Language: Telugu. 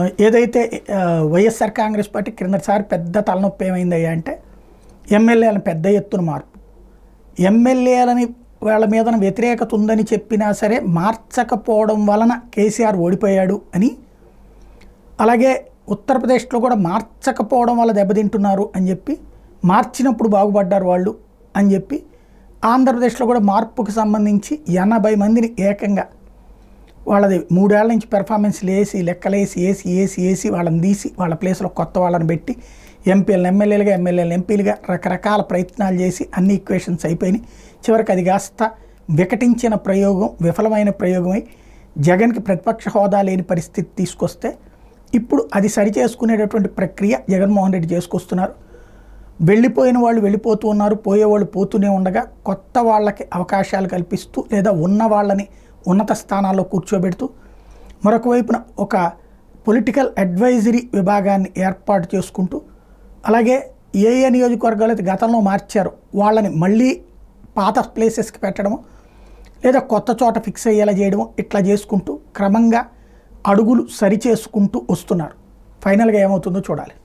ఏదైతే ఆ, వైఎస్ఆర్ కాంగ్రెస్ పార్టీ క్రిందసారి పెద్ద తలనొప్పి ఏమైందయ్యా అంటే ఎమ్మెల్యేలను పెద్ద ఎత్తున మార్పు ఎమ్మెల్యేలని వాళ్ళ మీద వ్యతిరేకత ఉందని చెప్పినా సరే మార్చకపోవడం వలన కేసీఆర్ ఓడిపోయాడు అని అలాగే ఉత్తరప్రదేశ్లో కూడా మార్చకపోవడం వల్ల దెబ్బతింటున్నారు అని చెప్పి మార్చినప్పుడు బాగుపడ్డారు వాళ్ళు అని చెప్పి ఆంధ్రప్రదేశ్లో కూడా మార్పుకు సంబంధించి ఎనభై మందిని ఏకంగా వాళ్ళది మూడేళ్ల నుంచి పెర్ఫార్మెన్స్లు వేసి లెక్కలేసి వేసి వేసి వేసి వాళ్ళని తీసి వాళ్ళ ప్లేస్లో కొత్త వాళ్ళని పెట్టి ఎంపీలను ఎమ్మెల్యేలుగా ఎమ్మెల్యేలు ఎంపీలుగా రకరకాల ప్రయత్నాలు చేసి అన్ని ఈక్వేషన్స్ అయిపోయినాయి చివరికి అది కాస్త వికటించిన ప్రయోగం విఫలమైన ప్రయోగమై జగన్కి ప్రతిపక్ష హోదా లేని పరిస్థితి తీసుకొస్తే ఇప్పుడు అది సరిచేసుకునేటటువంటి ప్రక్రియ జగన్మోహన్ రెడ్డి చేసుకొస్తున్నారు వెళ్ళిపోయిన వాళ్ళు వెళ్ళిపోతూ ఉన్నారు పోయేవాళ్ళు పోతూనే ఉండగా కొత్త వాళ్ళకి అవకాశాలు కల్పిస్తూ లేదా ఉన్న వాళ్ళని ఉన్నత స్థానాల్లో కూర్చోబెడుతూ మరొక వైపున ఒక పొలిటికల్ అడ్వైజరీ విభాగాన్ని ఏర్పాటు చేసుకుంటూ అలాగే ఏ ఏ నియోజకవర్గాలు అయితే గతంలో మార్చారో వాళ్ళని మళ్ళీ పాత ప్లేసెస్కి పెట్టడము లేదా కొత్త చోట ఫిక్స్ అయ్యేలా చేయడము ఇట్లా చేసుకుంటూ క్రమంగా అడుగులు సరిచేసుకుంటూ వస్తున్నారు ఫైనల్గా ఏమవుతుందో చూడాలి